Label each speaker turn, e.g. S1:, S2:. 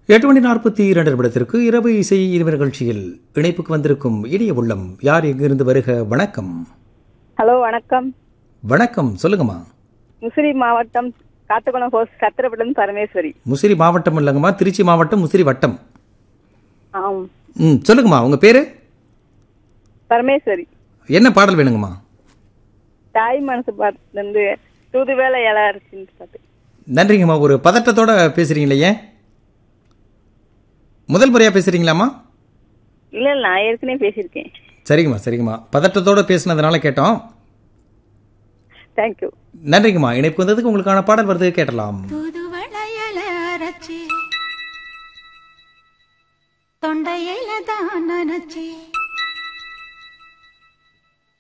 S1: எட்டு மணி நாற்பத்தி இரண்டு நிமிடத்திற்கு இரவு இசை இரவு நிகழ்ச்சியில் இணைப்புக்கு வந்திருக்கும் இனிய உள்ளம் யார் எங்கிருந்து வருக வணக்கம்
S2: ஹலோ வணக்கம்
S1: வணக்கம் சொல்லுங்கம்மா
S2: முசிறி மாவட்டம் காட்டுக்குளம் ஹோஸ் சத்திரப்பட்டிலிருந்து பரமேஸ்வரி
S1: முசிறி மாவட்டம் இல்லைங்கம்மா திருச்சி மாவட்டம் முசிறி வட்டம்
S2: ஆம்
S1: ம் சொல்லுங்கம்மா உங்கள் பேர்
S2: பரமேஸ்வரி
S1: என்ன பாடல் வேணுங்கம்மா
S2: தாய் மனசு பாட்டுலேருந்து தூது வேலை இலை அரிசின்னு பாட்டு
S1: நன்றிங்கம்மா ஒரு பதட்டத்தோட பேசுகிறீங்களே ஏன் முதல் முறையாக பேசுகிறீங்களாம்மா
S2: இல்லை இல்லை நான் ஏற்கனவே பேசியிருக்கேன்
S1: சரிங்கம்மா சரிங்கம்மா பதட்டத்தோட பேசுனதுனால கேட்டோம்
S2: தேங்க்யூ
S1: நன்றிங்கம்மா இணைப்பு வந்ததுக்கு உங்களுக்கான பாடல் வருது கேட்டலாம்
S3: புது வளையல அரைச்சி தொண்டையில தான் நினைச்சி